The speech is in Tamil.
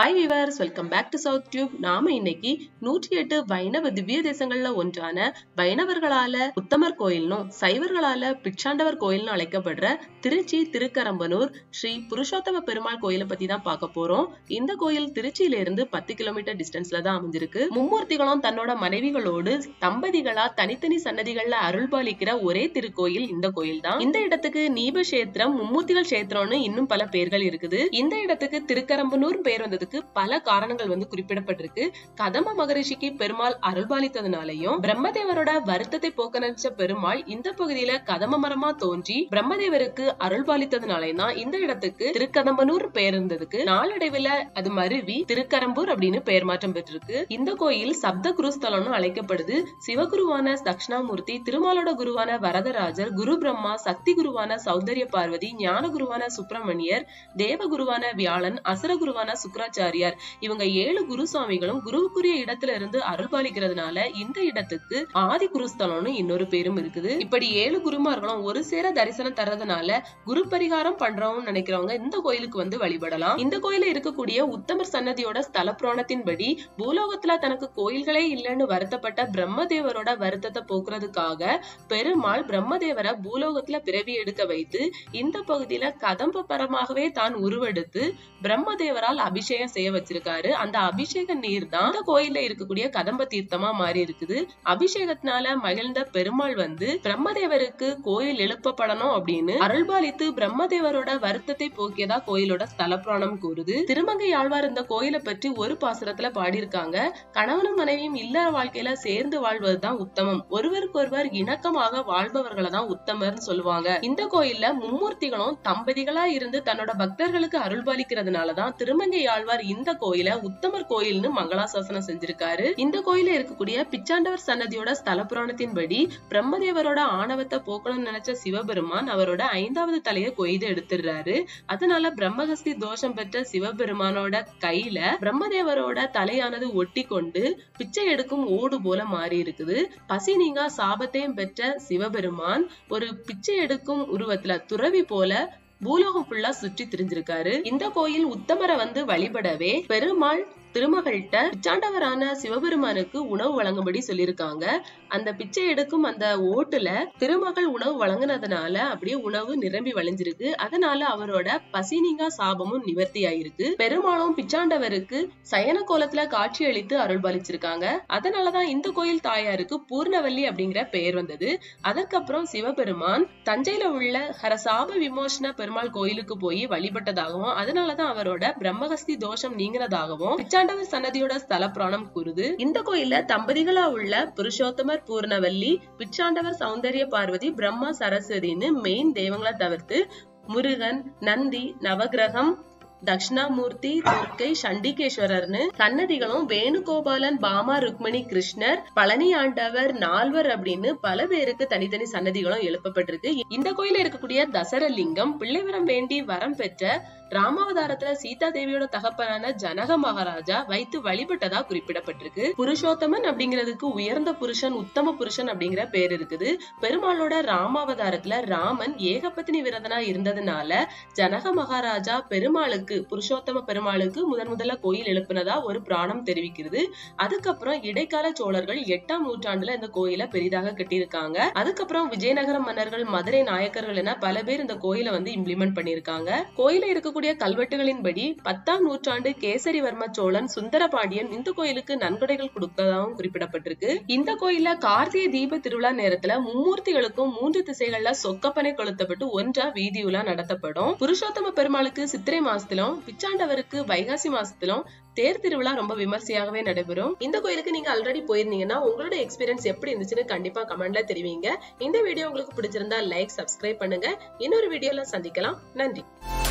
hi viewers welcome back to South Tube நாம இன்னைக்கு நூற்றி எட்டு வைணவ திவ்ய தேசங்கள்ல ஒன்றான வைணவர்களால உத்தமர் கோயில்னும் சைவர்களால பிச்சாண்டவர் கோயில்னு அழைக்கப்படுற திருச்சி திருக்கரம்பனூர் ஸ்ரீ புருஷோத்தம பெருமாள் கோயிலை பத்தி தான் பார்க்க போறோம் இந்த கோயில் திருச்சியில இருந்து பத்து கிலோமீட்டர் டிஸ்டன்ஸ்ல தான் அமைஞ்சிருக்கு மும்மூர்த்திகளும் தன்னோட மனைவிகளோடு தம்பதிகளா தனித்தனி சன்னதிகள்ல அருள்பாலிக்கிற ஒரே திருக்கோயில் இந்த கோயில் தான் இந்த இடத்துக்கு நீபக்ஷேத்திரம் மும்மூர்த்திகள் கஷேத்திரம்னு இன்னும் பல பெயர்கள் இருக்குது இந்த இடத்துக்கு திருக்கரம்பனூர் பேர் வந்ததுக்கு பல காரணங்கள் வந்து குறிப்பிடப்பட்டிருக்கு கதம மகரிஷிக்கு பெருமாள் அருள்பாலித்ததுனாலையும் பிரம்மதேவரோட வருத்தத்தை போக்க நினைச்ச பெருமாள் இந்த பகுதியில கதம மரமா தோன்றி பிரம்மதேவருக்கு அருள்பாலித்ததுனாலே தான் இந்த இடத்துக்கு திருக்கதம்பனூர் பெயர் இருந்ததுக்கு நாளடைவுல அது மருவி திருக்கரம்பூர் அப்படின்னு பெயர் மாற்றம் பெற்றிருக்கு இந்த கோயில் சப்த குருஸ்தலம்னு அழைக்கப்படுது சிவகுருவான தக்ஷணாமூர்த்தி திருமாலோட குருவான வரதராஜர் குரு பிரம்மா சக்தி குருவான சௌந்தர்ய பார்வதி ஞான குருவான சுப்பிரமணியர் தேவ குருவான வியாழன் அசுர குருவான சுக்கராச்சாரியார் இவங்க ஏழு குரு சுவாமிகளும் குருவுக்குரிய இடத்துல இருந்து அருள்பாலிக்கிறதுனால இந்த இடத்துக்கு ஆதி குருஸ்தலம்னு இன்னொரு பேரும் இருக்குது இப்படி ஏழு குருமார்களும் ஒரு சேர தரிசனம் தர்றதுனால குரு பரிகாரம் பண்றோம்னு நினைக்கிறவங்க இந்த கோயிலுக்கு வந்து வழிபடலாம் இந்த கோயில இருக்கக்கூடிய உத்தமர் சன்னதியோட ஸ்தல புராணத்தின்படி பூலோகத்துல தனக்கு கோயில்களே இல்லைன்னு வருத்தப்பட்ட பிரம்மதேவரோட வருத்தத்தை போக்குறதுக்காக பெருமாள் பிரம்மதேவரை பூலோகத்துல பிறவி எடுக்க வைத்து இந்த பகுதியில கதம்ப பரமாகவே தான் உருவெடுத்து பிரம்மதேவரால் அபிஷேகம் செய்ய வச்சிருக்காரு அந்த அபிஷேக நீர் தான் இந்த கோயில்ல இருக்கக்கூடிய கதம்ப தீர்த்தமா மாறி இருக்குது அபிஷேகத்தினால மகிழ்ந்த பெருமாள் வந்து பிரம்மதேவருக்கு கோயில் எழுப்பப்படணும் அப்படின்னு அருள்பாலித்து பிரம்மதேவரோட வருத்தத்தை போக்கியதா கோயிலோட ஸ்தல புராணம் கூறுது திருமங்கை ஆழ்வார் இந்த கோயிலை பற்றி ஒரு பாசுரத்துல பாடியிருக்காங்க கணவனும் மனைவியும் இல்லற வாழ்க்கையில சேர்ந்து வாழ்வதுதான் உத்தமம் ஒருவருக்கொருவர் இணக்கமாக வாழ்பவர்களை தான் உத்தமர்னு சொல்லுவாங்க இந்த கோயில்ல மும்மூர்த்திகளும் தம்பதிகளா இருந்து தன்னோட பக்தர்களுக்கு அருள்பாலிக்கிறதுனாலதான் திருமங்கை ஆழ்வார் இந்த கோயில உத்தமர் கோயில்னு மங்களாசாசனம் செஞ்சிருக்காரு இந்த கோயில இருக்கக்கூடிய பிச்சாண்டவர் சன்னதியோட ஸ்தல புராணத்தின்படி பிரம்மதேவரோட ஆணவத்தை போக்கணும்னு நினைச்ச சிவபெருமான் அவரோட ஐந்தாவது தலைய கொய்து எடுத்துடுறாரு அதனால பிரம்மஹஸ்தி தோஷம் பெற்ற சிவபெருமானோட கையில பிரம்மதேவரோட தலையானது ஒட்டி கொண்டு பிச்சை எடுக்கும் ஓடு போல மாறி இருக்குது பசி நீங்கா சாபத்தையும் பெற்ற சிவபெருமான் ஒரு பிச்சை எடுக்கும் உருவத்துல துறவி போல பூலோகம் ஃபுல்லா சுற்றி திரிஞ்சிருக்காரு இந்த கோயில் உத்தமரை வந்து வழிபடவே பெருமாள் திருமகள்கிட்ட பிச்சாண்டவரான சிவபெருமானுக்கு உணவு வழங்கும்படி சொல்லியிருக்காங்க அந்த பிச்சை எடுக்கும் அந்த ஓட்டுல திருமகள் உணவு வழங்குனதுனால அப்படியே உணவு நிரம்பி வழிஞ்சிருக்கு அதனால அவரோட பசி நீங்கா சாபமும் நிவர்த்தி ஆயிருக்கு பெருமாளும் பிச்சாண்டவருக்கு சயன கோலத்துல காட்சி அளித்து அருள்பாலிச்சிருக்காங்க அதனாலதான் இந்த கோயில் தாயாருக்கு பூர்ணவல்லி அப்படிங்கிற பெயர் வந்தது அதற்கப்புறம் சிவபெருமான் தஞ்சையில உள்ள ஹரசாப விமோசன பெருமாள் கோயிலுக்கு போய் வழிபட்டதாகவும் அதனாலதான் அவரோட பிரம்மஹஸ்தி தோஷம் நீங்கிறதாகவும் பிச்சாண்டவர் சன்னதியோட ஸ்தல புராணம் கூறுது இந்த கோயில்ல தம்பதிகளா உள்ள புருஷோத்தமர் பூர்ணவல்லி பிச்சாண்டவர் சௌந்தர்ய பார்வதி பிரம்மா சரஸ்வதின்னு மெயின் தெய்வங்களை தவிர்த்து முருகன் நந்தி நவகிரகம் தக்ஷணாமூர்த்தி துர்க்கை சண்டிகேஸ்வரர்னு சன்னதிகளும் வேணுகோபாலன் பாமா ருக்மணி கிருஷ்ணர் பழனி ஆண்டவர் நால்வர் அப்படின்னு பல பேருக்கு தனித்தனி சன்னதிகளும் எழுப்பப்பட்டிருக்கு இந்த கோயில இருக்கக்கூடிய தசரலிங்கம் பிள்ளைவரம் வேண்டி வரம் பெற்ற ராமாவதாரத்துல சீதா தேவியோட தகப்பனான ஜனக மகாராஜா வைத்து வழிபட்டதா குறிப்பிடப்பட்டிருக்கு புருஷோத்தமன் அப்படிங்கிறதுக்கு உயர்ந்த புருஷன் உத்தம புருஷன் அப்படிங்கிற பேர் இருக்குது பெருமாளோட ராமாவதாரத்துல ராமன் ஏகபத்தினி விரதனா இருந்ததுனால ஜனக மகாராஜா பெருமாளுக்கு புருஷோத்தம பெருமாளுக்கு முதன் முதல்ல கோயில் எழுப்பினதா ஒரு பிராணம் தெரிவிக்கிறது அதுக்கப்புறம் இடைக்கால சோழர்கள் எட்டாம் நூற்றாண்டுல இந்த கோயிலை பெரிதாக கட்டியிருக்காங்க அதுக்கப்புறம் விஜயநகர மன்னர்கள் மதுரை நாயக்கர்கள் என பல பேர் இந்த கோயிலை வந்து இம்ப்ளிமெண்ட் பண்ணிருக்காங்க கோயில இருக்கக்கூடிய கல்வெட்டுகளின்படி பத்தாம் நூற்றாண்டு கேசரிவர்ம சோழன் சுந்தர பாண்டியன் இந்த கோயிலுக்கு நன்கொடைகள் கொடுத்ததாகவும் குறிப்பிடப்பட்டிருக்கு இந்த கோயில்ல கார்த்திகை தீப திருவிழா நேரத்துல மும்மூர்த்திகளுக்கும் மூன்று திசைகள்ல சொக்கப்பனை கொளுத்தப்பட்டு ஒன்றா வீதி உலா நடத்தப்படும் புருஷோத்தம பெருமாளுக்கு சித்திரை மாசத்திலும் பிச்சாண்டவருக்கு வைகாசி மாசத்திலும் தேர் திருவிழா ரொம்ப விமர்சையாகவே நடைபெறும் இந்த கோயிலுக்கு நீங்க ஆல்ரெடி போயிருந்தீங்கன்னா உங்களோட எக்ஸ்பீரியன்ஸ் எப்படி இருந்துச்சுன்னு கண்டிப்பா கமெண்ட்ல தெரிவிங்க இந்த வீடியோ உங்களுக்கு பிடிச்சிருந்தா லைக் சப்ஸ்கிரைப் பண்ணுங்க இன்னொரு வீடியோல சந்திக்கலாம் நன்றி